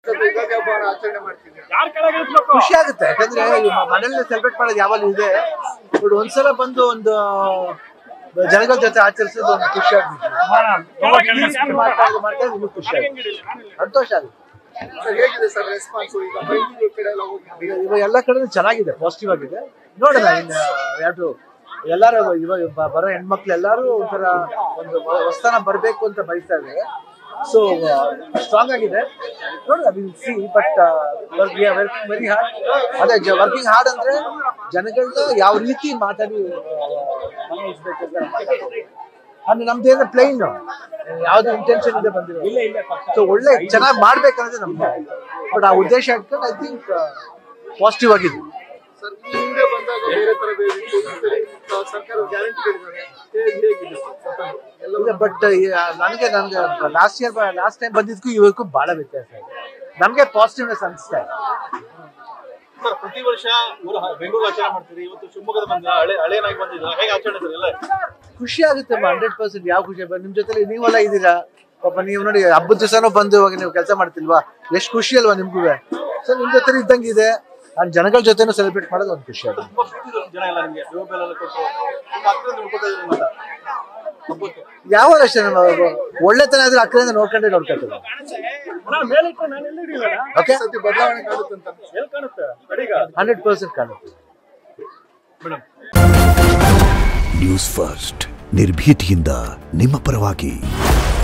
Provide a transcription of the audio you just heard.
ಇವತ್ತು ಯುಗಾದಿ ಹಬ್ಬವನ್ನು ಆಚರಣೆ ಮಾಡ್ತಿದ್ದೀವಿ ಯಾರ್ ಕೆಳಗೆ ಇಳಿಸ್ಬೇಕು ಖುಷಿ ಆಗುತ್ತೆ ಯಾಕಂದ್ರೆ ಈ ಮ- ಮನೇಲಿ ಸೆಲೆಬ್ರೇಟ್ ಮಾಡೋದು ಯಾವಾಗಲೂ ಇದೆ ಬಟ್ ಒಂದ್ಸಲ ಬಂದು ಒಂದು ಜನಗಳ ಜೊತೆ ಆಚರಿಸೋದು ಒಂದು ಖುಷಿ ಆಗುತ್ತೆ ಮಾತಾಡೋದು ಮಾಡ್ತಾ ನಿಮಗೆ ಖುಷಿ ಆಗುತ್ತೆ ಸಂತೋಷ ಆಗುತ್ತೆ ಸರ್ ಹೇಗಿದೆ ಸರ್ ರೆಸ್ಪಾನ್ಸ್ ಈಗ ಬೆಂಗಳೂರು ಕಡೆ ಎಲ್ಲ ಹೋಗಿದ್ವಿ ಈಗ ಇವಾಗ ಎಲ್ಲ ಕಡೆ ಚೆನ್ನಾಗಿದೆ ಪಾಸಿಟಿವ್ ಆಗಿದೆ ನೋಡೋಣ ಇನ್ನು ಯಾರು ಎಲ್ಲರೂ ಇವಾಗ ಬ- ಬರೋ ಹೆಣ್ಮಕ್ಳು ಎಲ್ಲರೂ ಒಂಥರ ಒಂದು ವ- ಹೊಸ್ತಾನ ಬರಬೇಕು ಅಂತ ಬಯಸ್ತಾ ಇದ್ದಾರೆ ಸೊ ಸ್ಟ್ರಾಂಗ್ ಆಗಿದೆ ನೋಡೋಣ will see but working very hard ಅದೇ ವರ್ಕಿಂಗ್ ಹಾರ್ಡ್ ಅಂದ್ರೆ ಜನಗಳನ್ನ ಯಾವ ರೀತಿ ಮಾತಾಡಿ ಮನವೊಲಿಸ್ಬೇಕು ಅಂತ ಮಾತಾಡ್ತೀವಿ. ಅಂದ್ರೆ ನಮ್ದೇನ ಪ್ಲೈನ್ ಯಾವ್ದು ಇಂಟೆನ್ಷನ್ ಇದೆ ಬಂದಿರೋ ಸೊ ಒಳ್ಳೆ ಚೆನ್ನಾಗಿ ಮಾಡ್ಬೇಕನ್ನೋದೇ ನಮ್ದು ಬಟ್ ಆ ಉದ್ದೇಶ ಇಟ್ಕೊಂಡು ಐ ಥಿಂಕ್ ಪಾಸಿಟಿವ್ ಆಗಿದೆ ಸರ್ ಈ ಹಿಂದೆ ಬಂದಾಗ ಬೇರೆ ತರ ಬೇರೆ ಇತ್ತು ಈ ಸರಿ ಆ, ಸರ್ಕಾರ ಗ್ಯಾರಂಟಿಗಳಿದ್ದಾವೆ ಹೇಗಿದೆ ಸರ್ ಎಲ್ಲ ಇಲ್ಲ ಬಟ್ ನನಗೆ ನನಗೆ ಲಾಸ್ಟ್ ಇಯರ್ ಲಾಸ್ಟ್ ಟೈಮ್ ಬಂದಿದ್ದಕ್ಕೂ ಇವಕ್ಕೂ ಬಹಳ ವ್ಯತ್ಯಾಸ ಇದೆ ನಮಗೆ ಪಾಸಿಟಿವ್ನೆಸ್ ಅನಿಸ್ತಾ ಇದೆ ಸರ್ ಪ್ರತಿ ವರ್ಷ ಊರ ಬೆಂಗಳೂರು ಆಚರಣೆ ಮಾಡ್ತೀರಿ ಇವತ್ತು ಶಿವಮೊಗ್ಗದ ಬಂದ ಹಳೆ ಹಳೇನಾಗಿ ಬಂದಿಲ್ಲ ಹೇಗೆ ಆಚರಣೆ ಸರ್ ಎಲ್ಲ ಖುಷಿ ಆಗುತ್ತೆ ಹಂಡ್ರೆಡ್ ಪರ್ಸೆಂಟ್ ಯಾವ ಖುಷಿ ಬ- ನಿಮ್ ಜೊತೆ ನೀವೆಲ್ಲ ಇದ್ದೀರಾ ಪಾಪ ನೀವು ನೋಡಿ ಹಬ್ಬದ ದಿವಸನೂ ಬಂದು ಇವಾಗ ನೀವು ಕೆಲಸ ಮಾಡ್ತಿಲ್ವಾ ಎಷ್ಟು ಖುಷಿ ಅಲ್ವಾ ನಿಮ್ಗೂ ಸೊ ನಿಮ್ ಜೊತೆ ಇದ್ದಂಗಿದೆ ನಾನು ಜನಗಳ ಜೊತೆನೂ ಸೆಲೆಬ್ರೇಟ್ ಮಾಡೋದು ಒಂದು ಖುಷಿ ಆಗುತ್ತೆ ತುಂಬಾ ಪ್ರೀತಿ ಜನ ಎಲ್ಲ ನಿಮಗೆ ಬೆಲ್ಲ ಎಲ್ಲ ಕೊಟ್ಟು ತುಂಬಾ ಹತ್ತಿರ ನೋಡ್ಕೊತಾ ಇದ್ರಲ್ಲ ಹಬ್ಬಕ್ಕೆ ಯಾವಾಗ ಅಷ್ಟೇ ನಮ್ಮ ಒಳ್ಳೆತನ ಆದ್ರೆ ಅಕ್ಕರಿಂದ ನೋಡ್ಕೊಂಡೇ ನೋಡ್ಕೊಳ್ತೀವಿ ಅಣ್ಣ ಮೇಲಿಟ್ಟು ನಾನು ಎಲ್ಲಿ ಹಿಡಿಯಲ್ಲ ಓಕೆ ಸತಿ ಬದಲಾವಣೆ ಕಾಣುತ್ತಂತ ಎಲ್ಲಿ ಕಾಣುತ್ತೆ ಅಡಿಗ ಹಂಡ್ರೆಡ್ ಪರ್ಸೆಂಟ್ ಕಾಣುತ್ತೆ ಮೇಡಮ್ ನ್ಯೂಸ್ ಫಸ್ಟ್ ನಿರ್ಭೀತಿಯಿಂದ ನಿಮ್ಮ ಪರವಾಗಿ